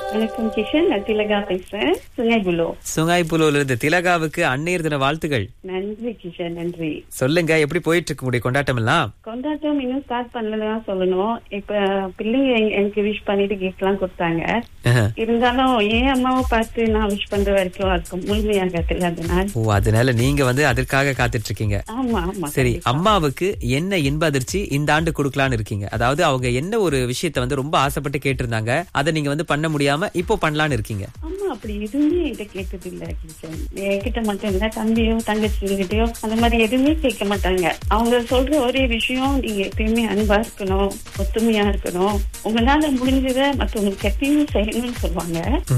வணக்கம் கிஷன் நான் திலகா பேசுறேன் சுங்கைபுலோ சுங்காய்புலூர்ல இருந்து திலகாவுக்கு அன்னையர் தின வாழ்த்துகள் நன்றி கிஷன் நன்றி சொல்லுங்க எப்படி போயிட்டு இருக்கு உங்களுடைய கொண்டாட்டம் எல்லாம் கொண்டாட்டம் இன்னும் ஸ்டார்ட் பண்ணலதான் சொல்லணும் இப்ப பிள்ளைங்க எங்க- எனக்கு விஷ் பண்ணிட்டு gift எல்லாம் கொடுத்தாங்க ஆஹா. இருந்தாலும் என் அம்மாவை பார்த்து நான் விஷ் பண்ற வரைக்கும் இருக்கும் முழுமையாகத்துல அதனால் ஓ அதனால நீங்க வந்து அதற்காக காத்துட்டு இருக்கீங்க ஆமா ஆமா சரி கண்டிப்பா. அம்மாவுக்கு என்ன இன்ப அதிர்ச்சி இந்த ஆண்டு கொடுக்கலான்னு இருக்கீங்க அதாவது அவங்க என்ன ஒரு விஷயத்த வந்து ரொம்ப ஆசைப்பட்டு கேட்டிருந்தாங்க அதை நீங்க வந்து பண்ண முடியாம இப்போ பண்ணலான்னு இருக்கீங்க ஆமா அப்படி எதுவுமே என்கிட்ட கேட்டது இல்ல கிஷன் என்கிட்ட மட்டும் இல்ல தம்பியோ தங்கச்சிகிட்டயோ அந்த மாதிரி எதுவுமே கேட்க மாட்டாங்க அவங்க சொல்ற ஒரே விஷயம் நீங்க எப்பயுமே அன்பா இருக்கணும் ஒத்துமையா இருக்கணும் உங்களால முடிஞ்சதை மத்தவங்களுக்கு எப்பயுமே செய்யணும்னு சொல்லுவாங்க